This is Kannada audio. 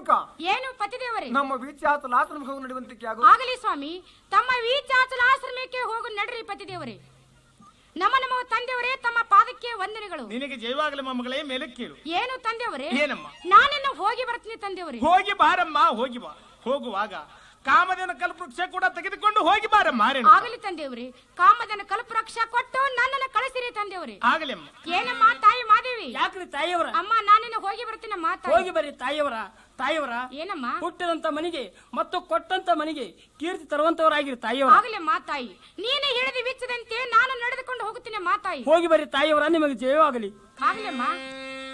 ರೇಣುಕ ಏನು ಪತಿದೇವರೇ ನಮ್ಮ ವೀಚಾತ ಲಾಸನ ಹೋಗಿ ನಡೆಯುವಂತಕ್ಕೆ ಆಗು ಆಗಲಿ ಸ್ವಾಮಿ ತಮ್ಮ ವೀಚಾಚಲ ಆಶ್ರಮಕ್ಕೆ ಹೋಗು ನಡ್ರಿ ಪತಿದೇವರೇ ನಮ್ಮ ನಮ್ಮ ತಂದೆಯವರೇ ತಮ್ಮ ಪಾದಕ್ಕೆ ವಂದನೆಗಳು ನಿನಗೆ ಜೈವಾಗಲಿ ಮೊಮ್ಮಗಳೇ ಮೇಲೆ ಕೇಳು ಏನು ತಂದೆಯವರೇ ಏನಮ್ಮ ನಾನಿನ್ನ ಹೋಗಿ ಬರ್ತೀನಿ ತಂದೆಯವರೇ ಹೋಗಿ ಬಾರಮ್ಮ ಹೋಗಿ ಬಾ ಹೋಗುವಾಗ ಕಾಮದೇನ ಕಲ್ಪವೃಕ್ಷ ಕೂಡ ತೆಗೆದುಕೊಂಡು ಹೋಗಿ ಬಾರಮ್ಮ ರೇಣುಕ. ಆಗಲಿ ತಂದೆಯವರೇ ಕಾಮದನ ಕಲ್ಪವೃಕ್ಷ ಕೊಟ್ಟು ನನ್ನನ್ನು ಕಳಿಸಿರಿ ತಂದೆಯವರೇ ಆಗಲಿ ಅಮ್ಮ ಏನಮ್ಮ ತಾಯಿ ಮಾದೇವಿ ಯಾಕ್ರಿ ತಾಯಿಯವರ ಅಮ್ಮ ನಾನಿನ್ನ ಹೋಗಿ ಬರ್ತೀನಮ್ಮ ತಾಯಿ. ಹೋಗಿ ಬರ್ರಿ ತಾಯಿಯವರ ತಾಯಿಯವರ ಏನಮ್ಮ ಹುಟ್ಟಿದಂತ ಮನೆಗೆ ಮತ್ತು ಕೊಟ್ಟಂತ ಮನೆಗೆ ಕೀರ್ತಿ ತರುವಂತವರಾಗಿರಿ ತಾಯಿಯವರ ಆಗಲಿ ಮಾತಾಯಿ ನೀನು ಹೇಳಿದ ವಿಚ್ಚದಂತೆ ನಾನು ನಡೆದುಕೊಂಡು ಹೋಗುತ್ತೇನೆ ಮಾತಾಯಿ ಹೋಗಿ ಬರ್ರಿ ತಾಯಿಯವರ ನಿಮಗೆ ಜಯವಾಗಲಿ ಆಗ್ಲಮ್ಮ